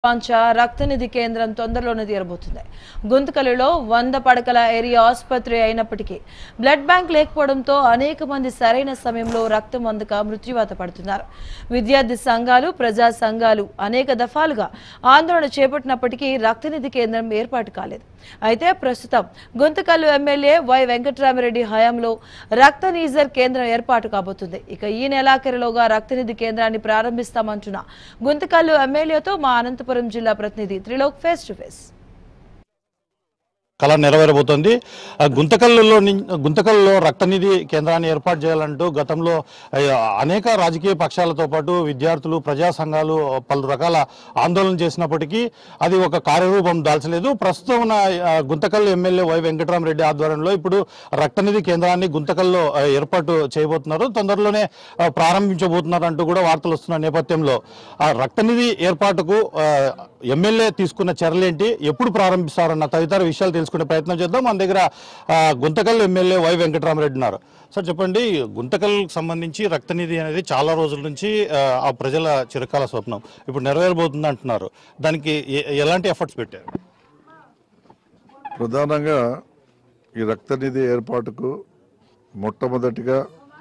పాంచ రక్తనిధి కేంద్రం తొందరలోనే తీరబోతుంది గుంతకలులో వంద పడకల ఏరియా ఆసుపత్రి అయినప్పటికీ బ్లడ్ బ్యాంక్ లేకపోవడంతో అనేక మంది సరైన సమయంలో రక్తం అందక మృత్యువాత పడుతున్నారు విద్యార్థి సంఘాలు ప్రజా సంఘాలు అనేక దఫాలుగా ఆందోళన చేపట్టినప్పటికీ రక్తనిధి కేంద్రం ఏర్పాటు కాలేదు అయితే ప్రస్తుతం గుంతకల్లు ఎమ్మెల్యే వై వెంకట్రామిరెడ్డి హయాంలో రక్తనీజర్ కేంద్రం ఏర్పాటు కాబోతుంది ఇక ఈ నెలాఖరులోగా రక్తనిధి కేంద్రాన్ని ప్రారంభిస్తామంటున్న గుంతకల్లు ఎమ్మెల్యేతో మా అనంతపురం జిల్లా ప్రతినిధి త్రిలోక్ ఫేస్ టు ఫేస్ కళ నెరవేరబోతోంది ఆ గుంతకల్లులో నిం- గుంతకల్లులో రక్తనిధి కేంద్రాన్ని ఏర్పాటు చేయాలంటూ గతంలో ఆ, అనేక రాజకీయ పక్షాలతో పాటు విద్యార్థులు ప్రజా సంఘాలు పలు రకాల ఆందోళన చేసినప్పటికీ అది ఒక కార్యరూపం దాల్చలేదు ప్రస్తుతం ఉన్న ఆ, గుంతకల్లు ఎమ్మెల్యే వై వెంకటరామరెడ్డి ఆధ్వర్యంలో ఇప్పుడు రక్తనిధి కేంద్రాన్ని గుంతకల్లో ఆ, ఏర్పాటు చేయబోతున్నారు తొందరలోనే ఆ, ప్రారంభించబోతున్నారు అంటూ కూడా వార్తలు వస్తున్న నేపథ్యంలో ఆ రక్తనిధి ఏర్పాటుకు ఆ, ఎమ్మెల్యే తీసుకున్న చర్యలేంటి ఎప్పుడు ప్రారంభిస్తారన్న తదితర విషయాలు తెలుసుకునే ప్రయత్నం చేద్దాం మన దగ్గర ఆ, గుంతకల్ ఎమ్మెల్యే వై వెంకటరామరెడ్డి ఉన్నారు సార్ చెప్పండి గుంతకల్కి సంబంధించి రక్తనిధి అనేది చాలా రోజుల నుంచి ఆ, ఆ ప్రజల చిరకాల స్వప్నం ఇప్పుడు నెరవేరబోతుంది అంటున్నారు దానికి ఎ- ఎలాంటి ఎఫర్ట్స్ పెట్టారు ప్రధానంగా ఈ రక్తనిధి ఏర్పాటుకు మొట్టమొదటిగా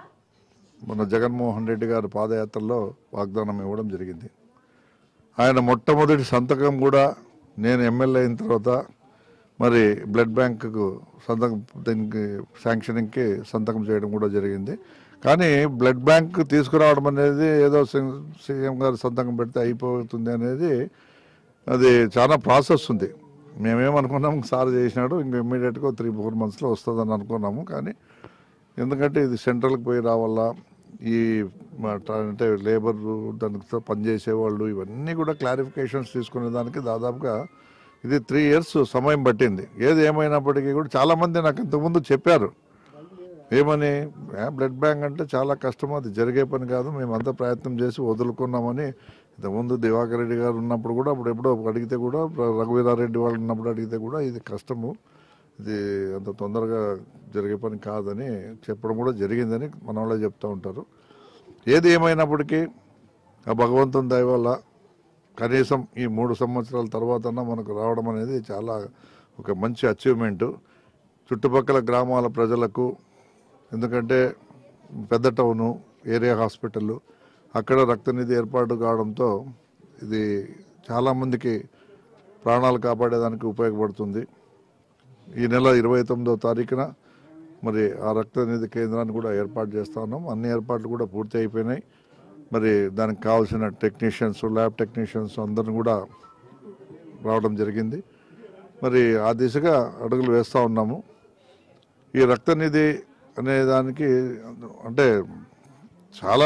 మన జగన్మోహన్ రెడ్డి గారి పాదయాత్రలో వాగ్దానం ఇవ్వడం జరిగింది ఆయన మొట్టమొదటి సంతకం కూడా నేను ఎమ్మెల్యే అయిన తర్వాత మరి బ్లడ్ బ్యాంకుకు సంతకం దీనికి శాంక్షనింగ్కి సంతకం చేయడం కూడా జరిగింది కానీ బ్లడ్ బ్యాంక్ తీసుకురావడం అనేది ఏదో సి- సీఎం గారు సంతకం పెడితే అయిపోతుంది అనేది అది చాలా ప్రాసెస్ ఉంది మేమేమనుకున్నాం సార్ చేసినాడు ఇంక ఇమ్మీడియట్గా త్రీ ఫోర్ మంత్స్లో వస్తుందని అనుకున్నాము కానీ ఎందుకంటే ఇది సెంట్రల్కి పోయి రావాలా ఈ మా ట్రా- అంటే లేబర్ దానితో పనిచేసే వాళ్ళు ఇవన్నీ కూడా క్లారిఫికేషన్స్ తీసుకునే దానికి దాదాపుగా ఇది త్రీ ఇయర్స్ సమయం పట్టింది ఏది ఏమైనప్పటికీ కూడా చాలామంది నాకు ఇంతకుముందు చెప్పారు ఏమని "ఏ, బ్లడ్ బ్యాంక్ అంటే చాలా కష్టం అది జరిగే పని కాదు మేమంతా ప్రయత్నం చేసి వదులుకున్నామని ఇంతకుముందు దివాకర్ రెడ్డి గారు ఉన్నప్పుడు కూడా అప్పుడు ఎప్పుడో అడిగితే కూడా రఘువీరారెడ్డి వాళ్ళు ఉన్నప్పుడు అడిగితే కూడా ఇది కష్టము ఇది అంత తొందరగా జరిగే పని కాదని చెప్పడం కూడా జరిగిందని మన వాళ్ళే చెప్తూ ఉంటారు ఏది ఏమైనప్పటికీ ఆ భగవంతుని దయ వల్ల కనీసం ఈ మూడు సంవత్సరాల తర్వాత మనకు రావడం అనేది చాలా ఒక మంచి అచీవ్మెంట్ చుట్టుపక్కల గ్రామాల ప్రజలకు ఎందుకంటే పెద్ద టౌను ఏరియా హాస్పిటల్ అక్కడ రక్తనిధి ఏర్పాటు కావడంతో ఇది చాలామందికి ప్రాణాలు కాపాడేదానికి ఉపయోగపడుతుంది ఈ నెల ఇరవై తొమ్మిదో తారీఖున మరి ఆ రక్తనిధి కేంద్రాన్ని కూడా ఏర్పాటు చేస్తా ఉన్నాం అన్ని ఏర్పాట్లు కూడా పూర్తి అయిపోయినాయి మరి దానికి కావాల్సిన టెక్నీషియన్స్ ల్యాబ్ టెక్నీషియన్స్ అందరిని కూడా రావడం జరిగింది మరి ఆ దిశగా అడుగులు వేస్తూ ఉన్నాము ఈ రక్తనిధి అనే దానికి అంటే చాలా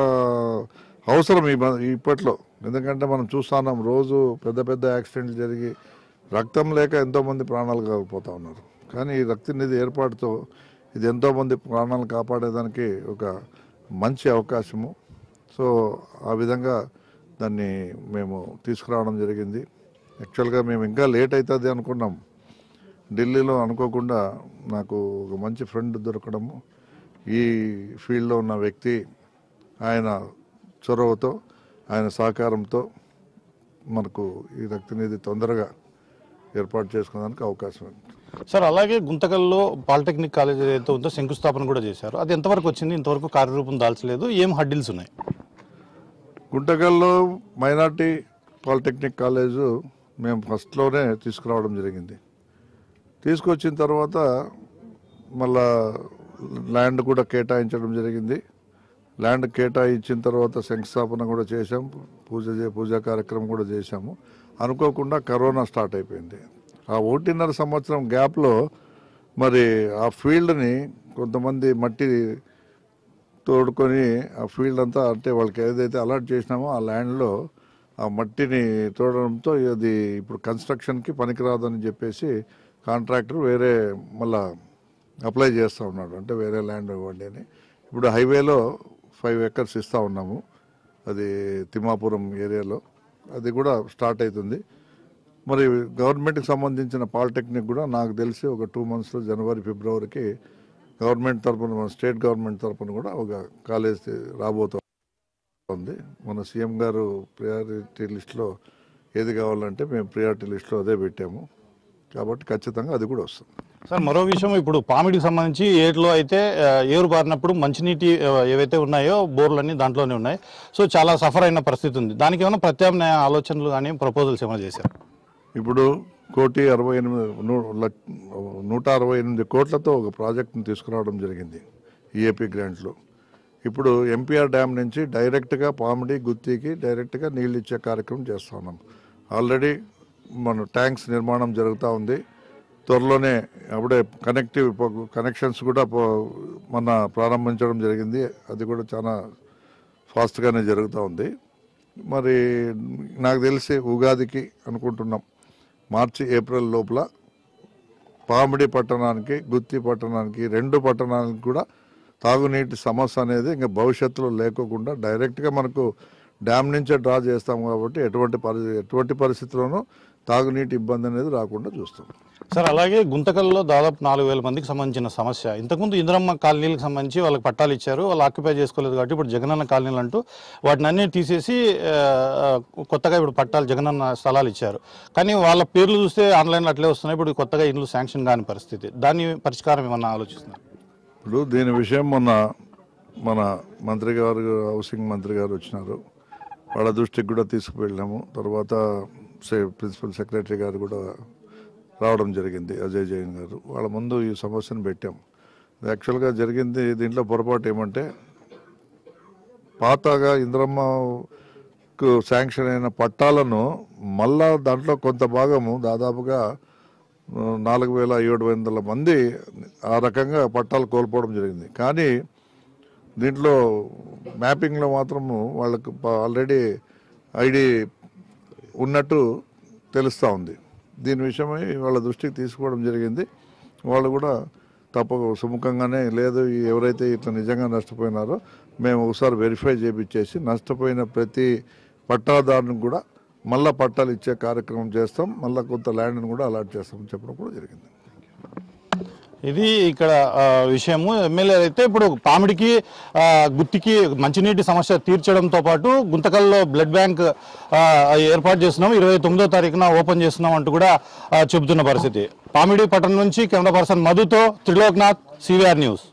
అవసరం ఈ మ- ఇప్పట్లో ఎందుకంటే మనం చూస్తున్నాం రోజు పెద్ద పెద్ద యాక్సిడెంట్లు జరిగి రక్తం లేక ఎంతోమంది ప్రాణాలు కాకపోతూ ఉన్నారు కానీ ఈ రక్తనిధి ఏర్పాటుతో ఇది ఎంతోమంది ప్రాణాలు కాపాడేదానికి ఒక మంచి అవకాశము సో ఆ విధంగా దాన్ని మేము తీసుకురావడం జరిగింది యాక్చువల్గా మేము ఇంకా లేట్ అవుతుంది అనుకున్నాం ఢిల్లీలో అనుకోకుండా నాకు ఒక మంచి ఫ్రెండ్ దొరకడము ఈ ఫీల్డ్లో ఉన్న వ్యక్తి ఆయన చొరవతో ఆయన సహకారంతో మనకు ఈ రక్తనిధి తొందరగా ఏర్పాటు చేసుకోవడానికి అవకాశం ఉంది సార్ అలాగే గుంతకల్లో పాలిటెక్నిక్ కాలేజ్ ఏదైతే ఉందో శంకుస్థాపన కూడా చేశారు అది ఎంతవరకు వచ్చింది ఇంతవరకు కార్యరూపం దాల్చలేదు ఏం హడ్డిల్స్ ఉన్నాయి గుంటకల్లో మైనార్టీ పాలిటెక్నిక్ కాలేజు మేము ఫస్ట్లోనే తీసుకురావడం జరిగింది తీసుకొచ్చిన తర్వాత మళ్ళా ల్యాండ్ కూడా కేటాయించడం జరిగింది ల్యాండ్ కేటాయించిన తర్వాత శంకుస్థాపన కూడా చేశాం పూజ చే- పూజా కార్యక్రమం కూడా చేశాము అనుకోకుండా కరోనా స్టార్ట్ అయిపోయింది ఆ ఒకటిన్నర సంవత్సరం గ్యాప్లో మరి ఆ ఫీల్డ్ని కొంతమంది మట్టి తోడుకొని ఆ ఫీల్డ్ అంతా అంటే వాళ్ళకి ఏదైతే అలాట్ చేసినామో ఆ ల్యాండ్లో ఆ మట్టిని తోడడంతో అది ఇప్పుడు కన్స్ట్రక్షన్కి పనికిరాదని చెప్పేసి కాంట్రాక్టర్ వేరే మళ్ళా అప్లై చేస్తూ ఉన్నాడు అంటే వేరే ల్యాండ్ ఇవ్వండి అని ఇప్పుడు హైవేలో ఫైవ్ ఎకర్స్ ఇస్తూ ఉన్నాము అది తిమ్మాపురం ఏరియాలో అది కూడా స్టార్ట్ అవుతుంది మరి గవర్నమెంట్కి సంబంధించిన పాలిటెక్నిక్ కూడా నాకు తెలిసి ఒక టూ మంత్స్లో జనవరి ఫిబ్రవరికి గవర్నమెంట్ తరపున మన స్టేట్ గవర్నమెంట్ తరపున కూడా ఒక కాలేజ్ రాబోతుంది ఉంది మన సీఎం గారు ప్రయారిటీ లిస్ట్లో ఏది కావాలంటే మేము ప్రియారిటీ లిస్ట్లో అదే పెట్టాము కాబట్టి ఖచ్చితంగా అది కూడా వస్తుంది సార్ మరో విషయం ఇప్పుడు పామిడికి సంబంధించి ఏట్లో అయితే ఆ, ఏరు బారినప్పుడు మంచినీటి ఆ, ఏవైతే ఉన్నాయో బోర్లన్నీ దాంట్లోనే ఉన్నాయి సో చాలా సఫర్ అయిన పరిస్థితి ఉంది దానికి ఏమైనా ప్రత్యామ్నాయ ఆలోచనలు కానీ ప్రపోజల్స్ ఏమైనా చేశారు ఇప్పుడు కోటి అరవై ఎనిమిది నూ- లక్- నూట అరవై ఎనిమిది కోట్లతో ఒక ప్రాజెక్ట్ని తీసుకురావడం జరిగింది ఈఏపీ గ్రాంట్లో ఇప్పుడు ఎంపీఆర్ డ్యామ్ నుంచి డైరెక్ట్గా పామిడి గుత్తికి డైరెక్ట్గా నీళ్ళు ఇచ్చే కార్యక్రమం చేస్తా ఉన్నాం ఆల్రెడీ మన ట్యాంక్స్ నిర్మాణం జరుగుతూ ఉంది త్వరలోనే అప్పుడే కనెక్టివ్ కనెక్షన్స్ కూడా పో- మొన్న ప్రారంభించడం జరిగింది అది కూడా చాలా ఫాస్ట్గానే జరుగుతూ ఉంది మరి నాకు తెలిసి ఉగాదికి అనుకుంటున్నాం మార్చి ఏప్రిల్ లోపల పామిడి పట్టణానికి గుత్తి పట్టణానికి రెండు పట్టణానికి కూడా తాగునీటి సమస్య అనేది ఇంకా భవిష్యత్తులో లేకోకుండా డైరెక్ట్గా మనకు డ్యామ్ నుంచే డ్రా చేస్తాం కాబట్టి ఎటువంటి పరి ఎటువంటి పరిస్థితుల్లోనూ తాగునీటి ఇబ్బంది అనేది రాకుండా చూస్తాం సార్ అలాగే గుంతకల్లో దాదాపు నాలుగు వేల మందికి సంబంధించిన సమస్య ఇంతకుముందు ఇందిరమ్మ కాలనీలకు సంబంధించి వాళ్ళకి పట్టాలు ఇచ్చారు వాళ్ళు ఆక్యుపై చేసుకోలేదు కాబట్టి ఇప్పుడు జగనన్న కాలనీలు అంటూ వాటిని అన్ని తీసేసి ఆ, ఆ, కొత్తగా ఇప్పుడు పట్టాలు జగనన్న స్థలాలు ఇచ్చారు కానీ వాళ్ళ పేర్లు చూస్తే ఆన్లైన్లో అట్లే వస్తున్నాయి ఇప్పుడు కొత్తగా ఇండ్లు శాంక్షన్ కాని పరిస్థితి దాని పరిష్కారం ఏమన్నా ఆలోచిస్తున్నారు ఇప్పుడు దీని విషయం మొన్న మన మంత్రి గారు హౌసింగ్ మంత్రి గారు వచ్చినారు వాళ్ళ దృష్టికి కూడా తీసుకువెళ్ళాము తర్వాత సె- ప్రిన్సిపల్ సెక్రటరీ గారు కూడా రావడం జరిగింది అజయ్ జైన్ గారు వాళ్ళ ముందు ఈ సమస్యను పెట్టాం యాక్చువల్గా జరిగింది దీంట్లో పొరపాటు ఏమంటే పాతగా ఇంద్రమ్మకు శాంక్షన్ అయిన పట్టాలను మళ్ళా దాంట్లో కొంత భాగము దాదాపుగా ఆ, నాలుగు వేల ఏడు వందల మంది ఆ రకంగా పట్టాలు కోల్పోవడం జరిగింది కానీ దీంట్లో మ్యాపింగ్లో మాత్రము వాళ్ళకు ఆల్రెడీ ఐడి ఉన్నట్టు తెలుస్తూ ఉంది దీని విషయమై వాళ్ళ దృష్టికి తీసుకోవడం జరిగింది వాళ్ళు కూడా తప్ప సుముఖంగానే లేదు ఈ ఎవరైతే ఇట్లా నిజంగా నష్టపోయినారో మేము ఒకసారి వెరిఫై చేపించేసి నష్టపోయిన ప్రతి పట్టాదారుని కూడా మళ్ళా పట్టాలు ఇచ్చే కార్యక్రమం చేస్తాం మళ్ళీ కొంత ల్యాండ్ని కూడా అలాట్ చేస్తామని చెప్పడం కూడా జరిగింది ఇది ఇక్కడ ఆ, విషయము ఎమ్మెల్యే అయితే ఇప్పుడు పామిడికి ఆ, గుత్తికి మంచినీటి సమస్య తీర్చడంతో పాటు గుంతకల్లో బ్లడ్ బ్యాంక్ ఆ, ఏర్పాటు చేస్తున్నాం ఇరవై తొమ్మిదో తారీఖున ఓపెన్ చేస్తున్నాం అంటూ కూడా ఆ, చెబుతున్న పరిస్థితి పామిడి పట్టణం నుంచి కెమెరా పర్సన్ మధుతో త్రిలోక్నాథ్ సివిఆర్ న్యూస్